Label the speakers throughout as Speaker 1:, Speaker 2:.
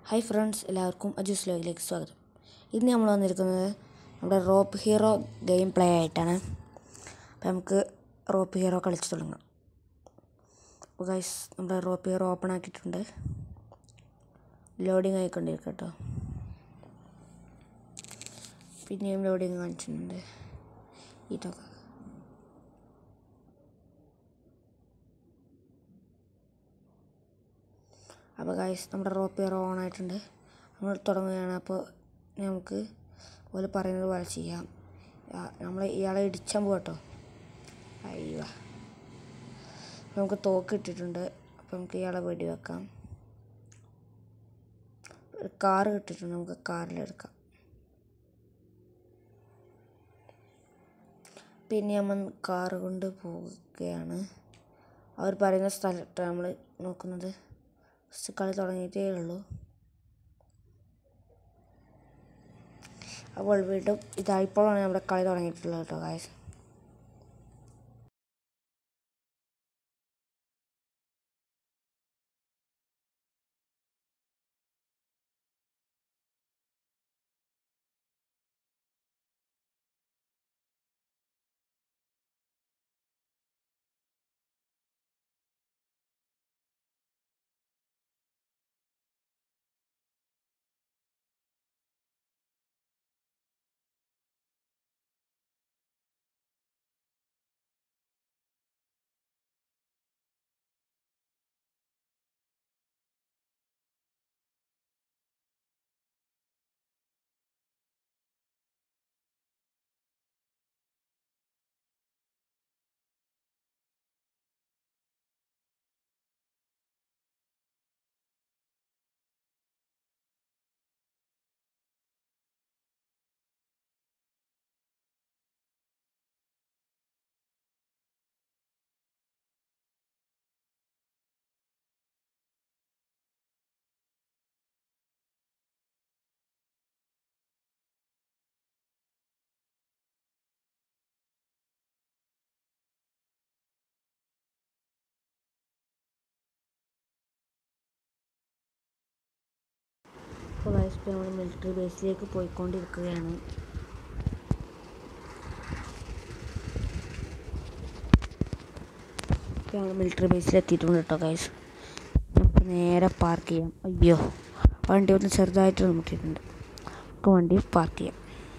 Speaker 1: Hi friends എല്ലാവർക്കും അജൂസ് ലോയിലേക്ക് സ്വാഗതം ഇന്ന് നമ്മൾ വന്നിരിക്കുന്നത് നമ്മുടെ റോപ്പ് ഹീറോ ഗെയിം പ്ലേ ആയിട്ടാണ് അപ്പോൾ നമുക്ക് റോപ്പ് ഹീറോ കളിച്ച് തുടങ്ങാം അപ്പോൾ ഗൈസ് നമ്മുടെ റോപ്പ് ഹീറോ ഓപ്പൺ ആക്കിയിട്ടുണ്ട് ലോഡിങ് ആയിക്കൊണ്ടിരിക്കും കേട്ടോ പിന്നെയും ലോഡിങ് കാണിച്ചിട്ടുണ്ട് ഇതൊക്കെ അപ്പോൾ ഗൈസ് നമ്മുടെ റോപ്പ് ഹീറോ ഓൺ ആയിട്ടുണ്ട് നമ്മൾ തുടങ്ങുകയാണ് അപ്പോൾ നമുക്ക് പോലെ പറയുന്നത് പോലെ ചെയ്യാം നമ്മൾ ഇയാളെ ഇടിച്ചാൻ പോകട്ടോ അയ്യോ നമുക്ക് തോക്ക് ഇട്ടിട്ടുണ്ട് അപ്പോൾ നമുക്ക് ഇയാളെ വെടി വെക്കാം ഒരു കാറ് കിട്ടിയിട്ടുണ്ട് നമുക്ക് കാറിലെടുക്കാം പിന്നെ നമ്മൾ കാറ് കൊണ്ട് പോവുകയാണ് അവർ പറയുന്ന സ്ഥലത്താണ് നമ്മൾ നോക്കുന്നത് ഫസ്റ്റ് കളി തുടങ്ങിയിട്ടേ ഉള്ളൂ അപ്പോൾ വീണ്ടും ഇതായിപ്പോഴാണ് നമ്മുടെ കളി തുടങ്ങിയിട്ടുള്ളത് കേട്ടോ കായസ് ഇപ്പോൾ ഗൈസ് ഇപ്പോൾ നമ്മൾ മിലിറ്ററി ബേസിലേക്ക് പോയിക്കൊണ്ടിരിക്കുകയാണ് ഇപ്പോൾ നമ്മൾ മിലിറ്ററി ബേസിൽ എത്തിയിട്ടുണ്ട് കേട്ടോ ഗൈസ് നമുക്ക് നേരെ പാർക്ക് ചെയ്യാം അയ്യോ വണ്ടി ഒന്ന് ചെറുതായിട്ട് നമുക്കിട്ടുണ്ട് നമുക്ക് വണ്ടി പാർക്ക് ചെയ്യാം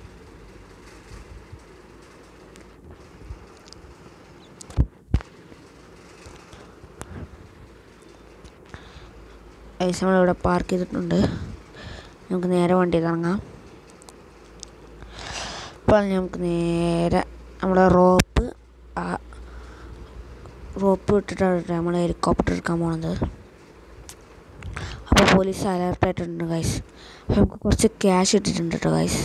Speaker 1: ഗൈസ് നമ്മളിവിടെ പാർക്ക് ചെയ്തിട്ടുണ്ട് നമുക്ക് നേരെ വണ്ടി തുടങ്ങാം ഇപ്പോൾ നമുക്ക് നേരെ നമ്മുടെ റോപ്പ് ആ റോപ്പ് ഇട്ടിട്ടാണ് നമ്മൾ ഹെലികോപ്റ്റർ എടുക്കാൻ പോണത് അപ്പോൾ പോലീസ് അലർട്ടായിട്ടുണ്ട് ഗൈസ് അപ്പോൾ നമുക്ക് കുറച്ച് ക്യാഷ് ഇട്ടിട്ടുണ്ട് കേട്ടോ ഗൈസ്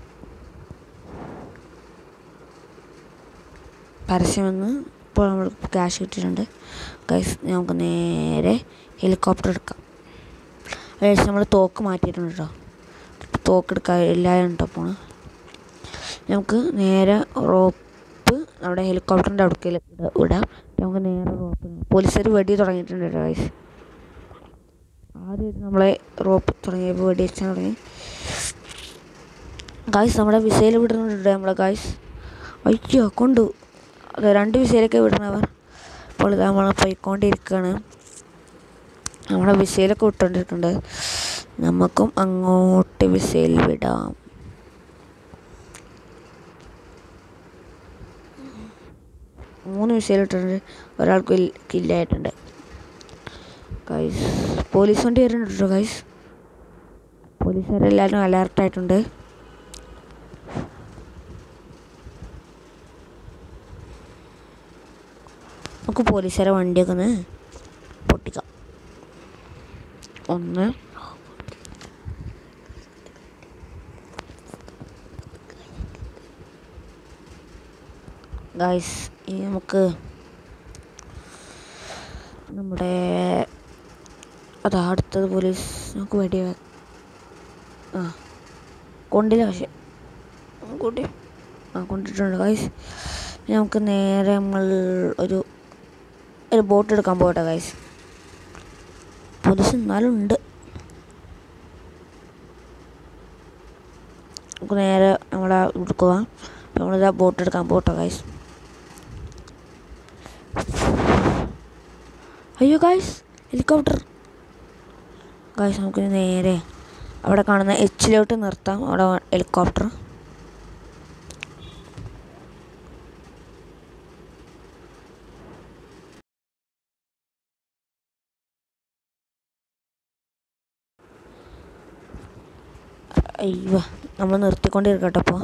Speaker 1: പരസ്യമെന്ന് ഇപ്പോൾ നമ്മൾ ക്യാഷ് കിട്ടിയിട്ടുണ്ട് ഗൈസ് നമുക്ക് നേരെ ഹെലികോപ്റ്റർ എടുക്കാം അതിനുശേഷം നമ്മൾ തോക്ക് മാറ്റിയിട്ടുണ്ട് കേട്ടോ തോക്ക് എടുക്കാൻ എല്ലാവരും കേട്ടോ പോണ് നമുക്ക് നേരെ റോപ്പ് നമ്മുടെ ഹെലികോപ്റ്ററിൻ്റെ അടുക്കൽ വിടാം നമുക്ക് നേരെ റോപ്പ് പോലീസുകാർ വെടി തുടങ്ങിയിട്ടുണ്ട് കേട്ടോ ഗൈസ് ആദ്യം നമ്മളെ റോപ്പ് തുടങ്ങിയപ്പോൾ വെടി വെച്ചാൽ തുടങ്ങി ഗായ്സ് നമ്മുടെ വിസയിൽ വിടുന്നുണ്ട് നമ്മുടെ ഗായ്സ് അയ്യോ കൊണ്ടു അതെ രണ്ട് വിസയിലൊക്കെ വിടണവർ അപ്പോൾ ഇത് നമ്മൾ പോയിക്കൊണ്ടിരിക്കുകയാണ് നമ്മുടെ വിസയിലൊക്കെ വിട്ടുകൊണ്ടിരിക്കുന്നുണ്ട് നമുക്കും അങ്ങോട്ട് വിസയിൽ വിടാം മൂന്ന് വിസയിൽ ഇട്ടിട്ടുണ്ട് ഒരാൾക്ക് കില്ലായിട്ടുണ്ട് ഗൈസ് പോലീസ് വണ്ടി വരുന്നുണ്ട് കേട്ടോ ഗൈസ് പോലീസുകാരെല്ലാവരും അലർട്ടായിട്ടുണ്ട് നമുക്ക് പോലീസുകാരെ വണ്ടിയൊക്കെ ഒന്ന് പൊട്ടിക്കാം ഒന്ന് ഗൈസ് ഇനി നമുക്ക് നമ്മുടെ അതാ അടുത്തത് പോലീസ് നമുക്ക് വെടി ആ കൊണ്ടില്ല പക്ഷെ കൂട്ടി ആ കൊണ്ടിട്ടുണ്ട് ഗൈസ് നമുക്ക് നേരെ നമ്മൾ ഒരു ഒരു ബോട്ട് എടുക്കാൻ പോകട്ടെ ഗൈസ് പോലീസ് എന്നാലും ഉണ്ട് നമുക്ക് നേരെ നമ്മളെ ഇവിടെ പോവാം നമ്മളിതാ ബോട്ട് എടുക്കാൻ പോട്ടോ ഗൈസ് അയ്യോ ഗൈസ് ഹെലികോപ്റ്റർ ഗൈസ് നമുക്ക് നേരെ അവിടെ കാണുന്ന എച്ചിലോട്ട് നിർത്താം അവിടെ ഹെലികോപ്റ്റർ അയ്യോ നമ്മൾ നിർത്തിക്കൊണ്ടിരിക്കട്ടെ അപ്പോൾ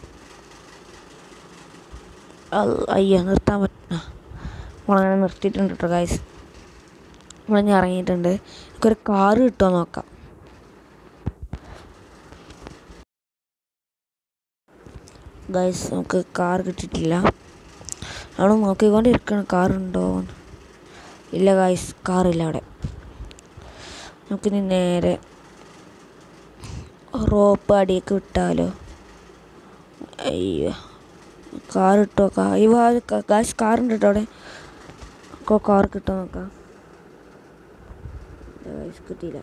Speaker 1: അയ്യോ നിർത്താൻ പറ്റില്ല നമ്മളങ്ങനെ നിർത്തിയിട്ടുണ്ട് കേട്ടോ ഗൈസ് നമ്മളിനി ഇറങ്ങിയിട്ടുണ്ട് നമുക്കൊരു കാറ് കിട്ടുമോ നോക്കാം ഗൈസ് നമുക്ക് കാർ കിട്ടിയിട്ടില്ല നമ്മൾ നോക്കിക്കൊണ്ടിരിക്കണം കാറുണ്ടോ ഇല്ല ഗൈസ് കാറില്ല അവിടെ നമുക്കിനി നേരെ റോപ്പ് അടിയൊക്കെ വിട്ടാലോ അയ്യോ കാർ ഇട്ടോ കാ ഈ ഗാസ് കാറുണ്ട് കേട്ടോ അവിടെ ഒക്കെ കാർ കിട്ടോ നോക്കാം ഗായ്സ് കിട്ടിയില്ല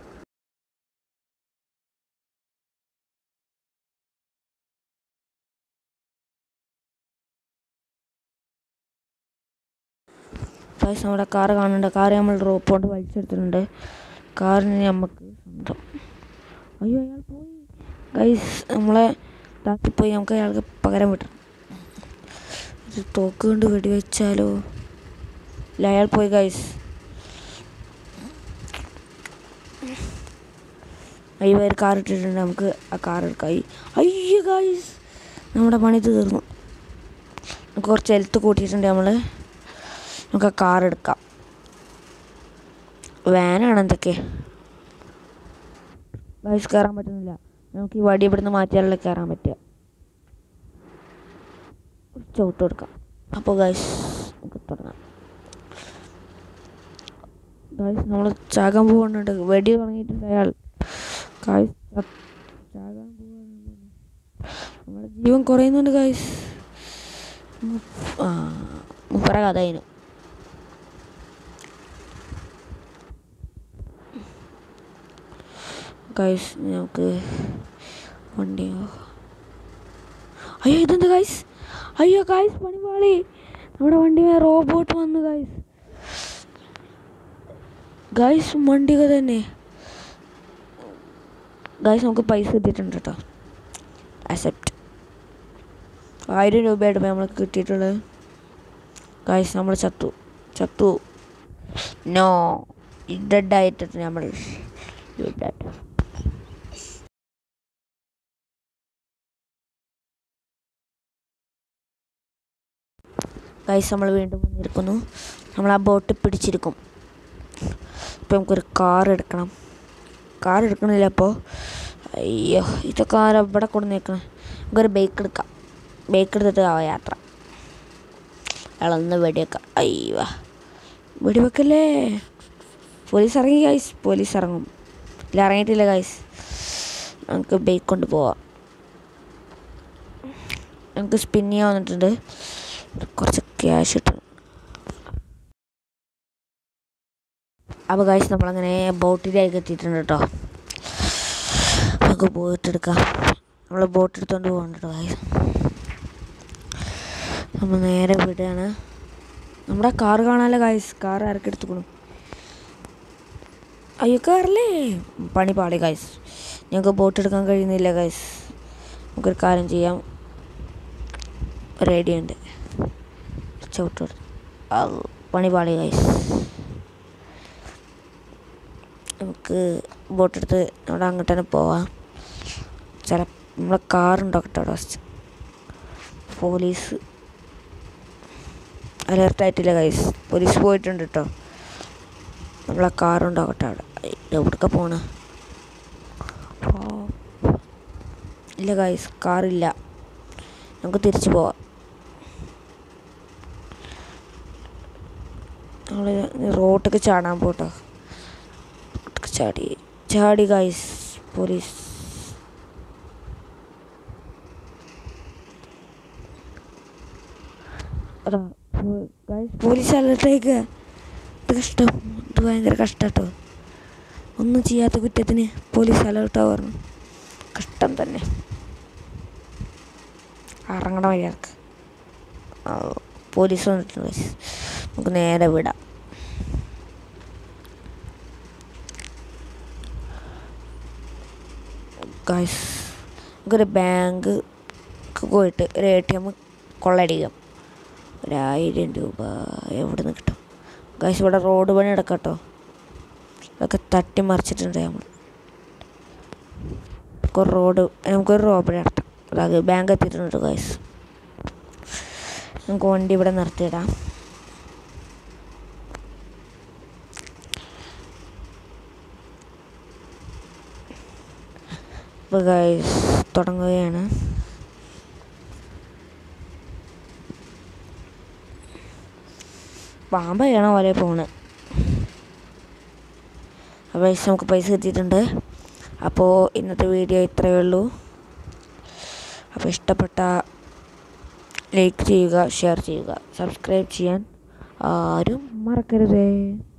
Speaker 1: ഗായ്സ് നമ്മുടെ കാർ കാണുന്നുണ്ട് കാർ നമ്മൾ റോപ്പ് കൊണ്ട് വലിച്ചെടുത്തിട്ടുണ്ട് കാറിന് നമുക്ക് സ്വന്തം അയ്യോ അയാൾ പോയി ഗൈസ് നമ്മളെ ഇതാക്കിപ്പോയി നമുക്ക് അയാൾക്ക് പകരം വിട്ടണം ഒരു തോക്ക് കൊണ്ട് വെടിവെച്ചാലോ ഇല്ല അയാൾ പോയി ഗൈസ് അയ്യോ ഒരു കാർ ഇട്ടിട്ടുണ്ട് നമുക്ക് ആ കാർ എടുക്കാം അയ്യ- അയ്യോ ഗൈസ് നമ്മുടെ പണി തീർന്നു നമുക്ക് കുറച്ച് ഹെൽത്ത് കൂട്ടിയിട്ടുണ്ട് നമ്മൾ നമുക്ക് ആ കാർ എടുക്കാം വാനാണ് എന്തൊക്കെ ഗൈസ് കയറാൻ പറ്റുന്നില്ല നമുക്ക് ഈ വടി ഇവിടുന്ന് മാറ്റിയാലേ കയറാൻ പറ്റുക ചവിട്ട് കൊടുക്കാം അപ്പോൾ ഗൈസ് നമുക്ക് തുടങ്ങാം ഗൈസ് നമ്മൾ ചാകാൻ പോകുന്നുണ്ട് വെടി തുടങ്ങിയിട്ടുണ്ട് അയാൾ ഗൈസ് ചാകാൻ പോകുന്നുണ്ട് നമ്മുടെ ജീവൻ കുറയുന്നുണ്ട് ഗൈസ് ആ മുപ്പറ കഥ അതിന് ഗൈസ് നമുക്ക് വണ്ടി അയ്യോ ഇതെന്താ ഗൈസ് അയ്യോ ഗൈസ് പണിപാളി നമ്മുടെ വണ്ടി റോബോട്ട് വന്നു ഗൈസ് ഗൈസ് വണ്ടിക തന്നെ ഗൈസ് നമുക്ക് പൈസ കിട്ടിയിട്ടുണ്ട് കേട്ടോ അക്സെപ്റ്റ് ആയിരം രൂപയായിട്ട് ഇപ്പോൾ നമ്മൾ കിട്ടിയിട്ടുള്ളത് ഗൈസ് നമ്മൾ ചത്തു ചത്തു നോ ഡെഡ് ആയിട്ട് നമ്മൾ ഡെഡ് ഗൈസ് നമ്മൾ വീണ്ടും വന്നിരിക്കുന്നു നമ്മൾ ആ ബോട്ട് പിടിച്ചിരിക്കും ഇപ്പം നമുക്കൊരു കാർ എടുക്കണം കാർ എടുക്കണില്ല അപ്പോൾ അയ്യോ ഇതൊക്കെ ആരാ ഇവിടെ കൊണ്ട് നിൽക്കണം നമുക്കൊരു ബൈക്ക് എടുക്കാം ബൈക്ക് എടുത്തിട്ട് ആ യാത്ര ഇളന്ന് വെടിവെക്കാം അയ്യോ വെടിവെക്കല്ലേ പോലീസ് ഇറങ്ങി ഗൈസ് പോലീസ് ഇറങ്ങും ഇല്ല ഇറങ്ങിയിട്ടില്ല ഗൈസ് നമുക്ക് ബൈക്ക് കൊണ്ട് പോവാം നമുക്ക് സ്പിൻ ചെയ്യാൻ വന്നിട്ടുണ്ട് കുറച്ച് ക്യാഷ് ഇട്ടു അപ്പോൾ ഗൈസ് നമ്മളങ്ങനെ ബോട്ടിലേക്ക് എത്തിയിട്ടുണ്ട് കേട്ടോ നമുക്ക് ബോട്ട് എടുക്കാം നമ്മൾ ബോട്ട് എടുത്തോണ്ട് പോകണ്ട കേട്ടോ ഗൈസ് നമ്മൾ നേരെ വിടുകയാണ് നമ്മുടെ കാർ കാണാമല്ലോ ഗൈസ് കാർ ആരൊക്കെ എടുത്തുക്കണം അയ്യോ കാറല്ലേ പണി പാടി ഗൈസ് ഞങ്ങൾക്ക് ബോട്ട് എടുക്കാൻ കഴിയുന്നില്ല ഗൈസ് നമുക്കൊരു കാര്യം ചെയ്യാം റേഡിയോ ഉണ്ട് ചവിട്ട് പണി പാടി ഗൈസ് നമുക്ക് ബോട്ടെടുത്ത് അവിടെ അങ്ങോട്ട് തന്നെ പോവാം ചില നമ്മളെ കാറുണ്ടോക്കട്ടെ അവിടെ ഫസ്റ്റ് പോലീസ് അലേർട്ടായിട്ടില്ല ഗൈസ് പോലീസ് പോയിട്ടുണ്ട് കേട്ടോ നമ്മളെ കാറുണ്ടാകട്ടെ അവിടെ എവിടേക്ക് പോണ ഇല്ല ഗൈസ് കാറില്ല നമുക്ക് തിരിച്ചു പോവാം നമ്മൾ റോട്ടൊക്കെ ചാടാൻ പോട്ടോ റോട്ടൊക്കെ ചാടി ചാടി ഗൈസ് പോലീസ് അതാ ഗൈസ് പോലീസ് അലർട്ടേക്ക് ഇത് കഷ്ടം ഇത് ഭയങ്കര കഷ്ടാട്ടോ ഒന്നും ചെയ്യാത്ത കുറ്റത്തിന് പോലീസ് അലർട്ടാ പറഞ്ഞു കഷ്ടം തന്നെ ഇറങ്ങണ വഴി ഇറക്ക് പോലീസ് വന്നിട്ടുണ്ട് guys. നമുക്ക് നേരെ വിടാം ഗൈസ് നമുക്കൊരു ബാങ്ക് പോയിട്ട് ഒരു എ ടി എം കൊള്ളടിക്കാം ഒരായിരം രൂപ എവിടെ നിന്ന് കിട്ടും ഗൈസ് ഇവിടെ റോഡ് പണി എടുക്കട്ടോ അതൊക്കെ തട്ടി മറിച്ചിട്ടുണ്ട് നമ്മൾ ഒരു റോഡ് നമുക്കൊരു റോബറി നടത്താം അതായത് ബാങ്ക് എത്തിയിട്ടുണ്ട് ഗൈസ് നമുക്ക് വണ്ടി ഇവിടെ നിർത്തിയിടാം ഇപ്പോൾ ഗൈസ് തുടങ്ങുകയാണ് പാമ്പ് ചെയ്യണ പോലെ പോണ് അപ്പോൾ ഗൈസ് നമുക്ക് പൈസ കിട്ടിയിട്ടുണ്ട് അപ്പോൾ ഇന്നത്തെ വീഡിയോ ഇത്രയേ ഉള്ളൂ അപ്പോൾ ഇഷ്ടപ്പെട്ട ലൈക്ക് ചെയ്യുക ഷെയർ ചെയ്യുക സബ്സ്ക്രൈബ് ചെയ്യാൻ ആരും മറക്കരുതേ